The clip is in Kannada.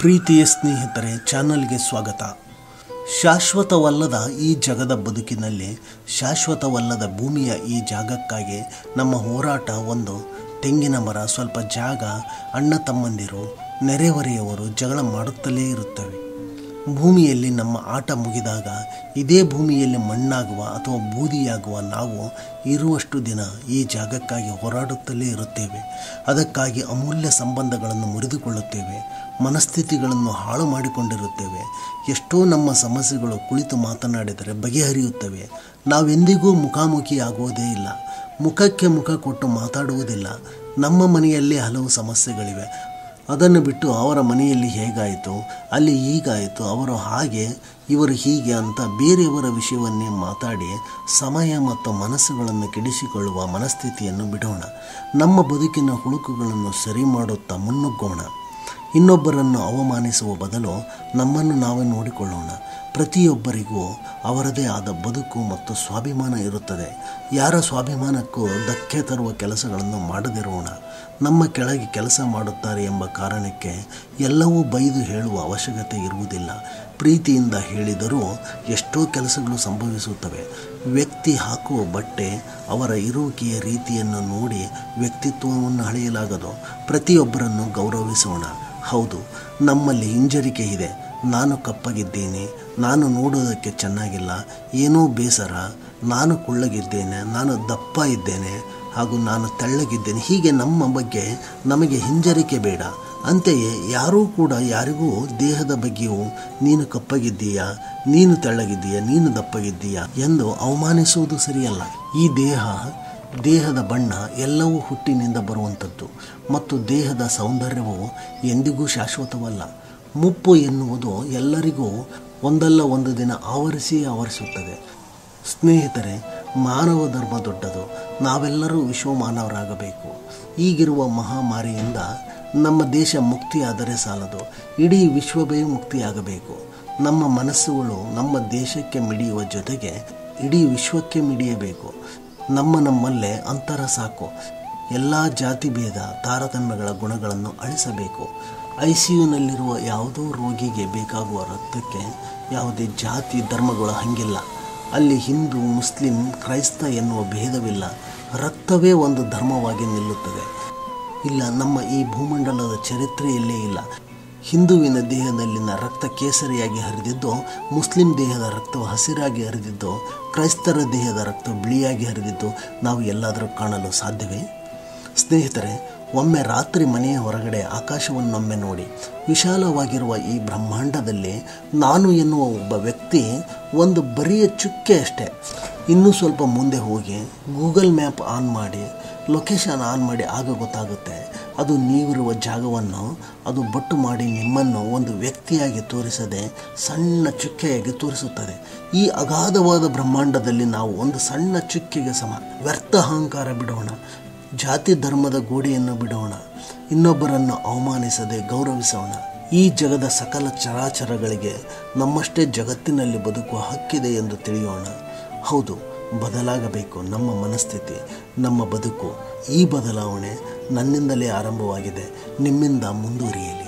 ಪ್ರೀತಿಯ ಸ್ನೇಹಿತರೆ ಚಾನಲ್ಗೆ ಸ್ವಾಗತ ಶಾಶ್ವತವಲ್ಲದ ಈ ಜಗದ ಬದುಕಿನಲ್ಲಿ ಶಾಶ್ವತವಲ್ಲದ ಭೂಮಿಯ ಈ ಜಾಗಕ್ಕಾಗಿ ನಮ್ಮ ಹೋರಾಟ ಒಂದು ತೆಂಗಿನ ಮರ ಸ್ವಲ್ಪ ಜಾಗ ಅಣ್ಣ ತಮ್ಮಂದಿರು ನೆರೆಹೊರೆಯವರು ಜಗಳ ಮಾಡುತ್ತಲೇ ಇರುತ್ತವೆ ಭೂಮಿಯಲ್ಲಿ ನಮ್ಮ ಆಟ ಮುಗಿದಾಗ ಇದೇ ಭೂಮಿಯಲ್ಲಿ ಮಣ್ಣಾಗುವ ಅಥವಾ ಬೂದಿಯಾಗುವ ನಾವು ಇರುವಷ್ಟು ದಿನ ಈ ಜಾಗಕ್ಕಾಗಿ ಹೋರಾಡುತ್ತಲೇ ಇರುತ್ತೇವೆ ಅದಕ್ಕಾಗಿ ಅಮೂಲ್ಯ ಸಂಬಂಧಗಳನ್ನು ಮುರಿದುಕೊಳ್ಳುತ್ತೇವೆ ಮನಸ್ಥಿತಿಗಳನ್ನು ಹಾಳು ಮಾಡಿಕೊಂಡಿರುತ್ತೇವೆ ಎಷ್ಟೋ ನಮ್ಮ ಸಮಸ್ಯೆಗಳು ಕುಳಿತು ಮಾತನಾಡಿದರೆ ಬಗೆಹರಿಯುತ್ತವೆ ನಾವೆಂದಿಗೂ ಮುಖಾಮುಖಿ ಆಗುವುದೇ ಇಲ್ಲ ಮುಖಕ್ಕೆ ಮುಖ ಕೊಟ್ಟು ಮಾತಾಡುವುದಿಲ್ಲ ನಮ್ಮ ಮನೆಯಲ್ಲಿ ಹಲವು ಸಮಸ್ಯೆಗಳಿವೆ ಅದನ್ನು ಬಿಟ್ಟು ಅವರ ಮನೆಯಲ್ಲಿ ಹೇಗಾಯಿತು ಅಲ್ಲಿ ಹೀಗಾಯಿತು ಅವರು ಹಾಗೆ ಇವರು ಹೀಗೆ ಅಂತ ಬೇರೆಯವರ ವಿಷಯವನ್ನೇ ಮಾತಾಡಿ ಸಮಯ ಮತ್ತು ಮನಸ್ಸುಗಳನ್ನು ಕೆಡಿಸಿಕೊಳ್ಳುವ ಮನಸ್ಥಿತಿಯನ್ನು ಬಿಡೋಣ ನಮ್ಮ ಬದುಕಿನ ಹುಳುಕುಗಳನ್ನು ಸರಿ ಮಾಡುತ್ತಾ ಮುನ್ನುಗ್ಗೋಣ ಇನ್ನೊಬ್ಬರನ್ನು ಅವಮಾನಿಸುವ ಬದಲು ನಮ್ಮನ್ನು ನಾವೇ ನೋಡಿಕೊಳ್ಳೋಣ ಪ್ರತಿಯೊಬ್ಬರಿಗೂ ಅವರದೇ ಆದ ಬದುಕು ಮತ್ತು ಸ್ವಾಭಿಮಾನ ಇರುತ್ತದೆ ಯಾರ ಸ್ವಾಭಿಮಾನಕ್ಕೂ ಧಕ್ಕೆ ತರುವ ಕೆಲಸಗಳನ್ನು ಮಾಡದಿರೋಣ ನಮ್ಮ ಕೆಳಗೆ ಕೆಲಸ ಮಾಡುತ್ತಾರೆ ಎಂಬ ಕಾರಣಕ್ಕೆ ಎಲ್ಲವೂ ಬೈದು ಹೇಳುವ ಅವಶ್ಯಕತೆ ಇರುವುದಿಲ್ಲ ಪ್ರೀತಿಯಿಂದ ಹೇಳಿದರೂ ಎಷ್ಟೋ ಕೆಲಸಗಳು ಸಂಭವಿಸುತ್ತವೆ ವ್ಯಕ್ತಿ ಹಾಕುವ ಬಟ್ಟೆ ಅವರ ಇರುವಿಕೆಯ ರೀತಿಯನ್ನು ನೋಡಿ ವ್ಯಕ್ತಿತ್ವವನ್ನು ಅಳೆಯಲಾಗದು ಪ್ರತಿಯೊಬ್ಬರನ್ನು ಗೌರವಿಸೋಣ ಹೌದು ನಮ್ಮಲ್ಲಿ ಹಿಂಜರಿಕೆ ಇದೆ ನಾನು ಕಪ್ಪಗಿದ್ದೇನೆ ನಾನು ನೋಡೋದಕ್ಕೆ ಚೆನ್ನಾಗಿಲ್ಲ ಏನೋ ಬೇಸರ ನಾನು ಕುಳ್ಳಗಿದ್ದೇನೆ ನಾನು ದಪ್ಪ ಇದ್ದೇನೆ ಹಾಗೂ ನಾನು ತೆಳ್ಳಗಿದ್ದೇನೆ ಹೀಗೆ ನಮ್ಮ ಬಗ್ಗೆ ನಮಗೆ ಹಿಂಜರಿಕೆ ಬೇಡ ಅಂತೆಯೇ ಯಾರೂ ಕೂಡ ಯಾರಿಗೂ ದೇಹದ ಬಗ್ಗೆಯೂ ನೀನು ಕಪ್ಪಗಿದ್ದೀಯಾ ನೀನು ತೆಳ್ಳಗಿದ್ದೀಯಾ ನೀನು ದಪ್ಪಗಿದ್ದೀಯಾ ಎಂದು ಅವಮಾನಿಸುವುದು ಸರಿಯಲ್ಲ ಈ ದೇಹ ದೇಹದ ಬಣ್ಣ ಎಲ್ಲವೂ ಹುಟ್ಟಿನಿಂದ ಬರುವಂಥದ್ದು ಮತ್ತು ದೇಹದ ಸೌಂದರ್ಯವು ಎಂದಿಗೂ ಶಾಶ್ವತವಲ್ಲ ಮುಪ್ಪು ಎನ್ನುವುದು ಎಲ್ಲರಿಗೂ ಒಂದಲ್ಲ ಒಂದು ದಿನ ಆವರಿಸಿ ಆವರಿಸುತ್ತದೆ ಸ್ನೇಹಿತರೆ ಮಾನವ ಧರ್ಮ ದೊಡ್ಡದು ನಾವೆಲ್ಲರೂ ವಿಶ್ವಮಾನವರಾಗಬೇಕು ಈಗಿರುವ ಮಹಾಮಾರಿಯಿಂದ ನಮ್ಮ ದೇಶ ಮುಕ್ತಿಯಾದರೆ ಸಾಲದು ಇಡೀ ವಿಶ್ವವೇ ಮುಕ್ತಿಯಾಗಬೇಕು ನಮ್ಮ ಮನಸ್ಸುಗಳು ನಮ್ಮ ದೇಶಕ್ಕೆ ಮಿಡಿಯುವ ಜೊತೆಗೆ ಇಡೀ ವಿಶ್ವಕ್ಕೆ ಮಿಡಿಯಬೇಕು ನಮ್ಮ ನಮ್ಮಲ್ಲೇ ಅಂತರ ಸಾಕು ಎಲ್ಲ ಜಾತಿ ಭೇದ ತಾರತಮ್ಯಗಳ ಗುಣಗಳನ್ನು ಅಳಿಸಬೇಕು ಐ ಸಿ ಯುನಲ್ಲಿರುವ ಯಾವುದೋ ರೋಗಿಗೆ ಬೇಕಾಗುವ ರಕ್ತಕ್ಕೆ ಯಾವುದೇ ಜಾತಿ ಧರ್ಮಗಳು ಹಂಗಿಲ್ಲ ಅಲ್ಲಿ ಹಿಂದೂ ಮುಸ್ಲಿಂ ಕ್ರೈಸ್ತ ಎನ್ನುವ ಭೇದವಿಲ್ಲ ರಕ್ತವೇ ಒಂದು ಧರ್ಮವಾಗಿ ನಿಲ್ಲುತ್ತದೆ ಇಲ್ಲ ನಮ್ಮ ಈ ಭೂಮಂಡಲದ ಚರಿತ್ರೆಯಲ್ಲೇ ಇಲ್ಲ ಹಿಂದುವಿನ ದೇಹದಲ್ಲಿನ ರಕ್ತ ಕೇಸರಿಯಾಗಿ ಹರಿದಿದ್ದು ಮುಸ್ಲಿಂ ದೇಹದ ರಕ್ತವು ಹಸಿರಾಗಿ ಹರಿದಿದ್ದು ಕ್ರೈಸ್ತರ ದೇಹದ ರಕ್ತ ಬಿಳಿಯಾಗಿ ಹರಿದಿದ್ದು ನಾವು ಎಲ್ಲಾದರೂ ಕಾಣಲು ಸಾಧ್ಯವೇ ಸ್ನೇಹಿತರೆ ಒಮ್ಮೆ ರಾತ್ರಿ ಮನೆಯ ಹೊರಗಡೆ ಆಕಾಶವನ್ನೊಮ್ಮೆ ನೋಡಿ ವಿಶಾಲವಾಗಿರುವ ಈ ಬ್ರಹ್ಮಾಂಡದಲ್ಲಿ ನಾನು ಎನ್ನುವ ಒಬ್ಬ ವ್ಯಕ್ತಿ ಒಂದು ಬರಿಯ ಚುಕ್ಕೆ ಅಷ್ಟೇ ಇನ್ನೂ ಸ್ವಲ್ಪ ಮುಂದೆ ಹೋಗಿ ಗೂಗಲ್ ಮ್ಯಾಪ್ ಆನ್ ಮಾಡಿ ಲೊಕೇಶನ್ ಆನ್ ಮಾಡಿ ಆಗ ಗೊತ್ತಾಗುತ್ತೆ ಅದು ನೀವಿರುವ ಜಾಗವನ್ನು ಅದು ಬೊಟ್ಟು ಮಾಡಿ ನಿಮ್ಮನ್ನು ಒಂದು ವ್ಯಕ್ತಿಯಾಗಿ ತೋರಿಸದೆ ಸಣ್ಣ ಚುಕ್ಕೆಯಾಗಿ ತೋರಿಸುತ್ತದೆ ಈ ಅಗಾಧವಾದ ಬ್ರಹ್ಮಾಂಡದಲ್ಲಿ ನಾವು ಒಂದು ಸಣ್ಣ ಚುಕ್ಕೆಗೆ ಸಮ ವ್ಯರ್ಥ ಅಹಂಕಾರ ಬಿಡೋಣ ಜಾತಿ ಧರ್ಮದ ಗೋಡೆಯನ್ನು ಬಿಡೋಣ ಇನ್ನೊಬ್ಬರನ್ನು ಅವಮಾನಿಸದೆ ಗೌರವಿಸೋಣ ಈ ಜಗದ ಸಕಲ ಚರಾಚರಗಳಿಗೆ ನಮ್ಮಷ್ಟೇ ಜಗತ್ತಿನಲ್ಲಿ ಬದುಕುವ ಹಕ್ಕಿದೆ ಎಂದು ತಿಳಿಯೋಣ ಹೌದು ಬದಲಾಗಬೇಕು ನಮ್ಮ ಮನಸ್ಥಿತಿ ನಮ್ಮ ಬದುಕು ಈ ಬದಲಾವಣೆ ನನ್ನಿಂದಲೇ ಆರಂಭವಾಗಿದೆ ನಿಮ್ಮಿಂದ ಮುಂದುವರಿಯಲಿ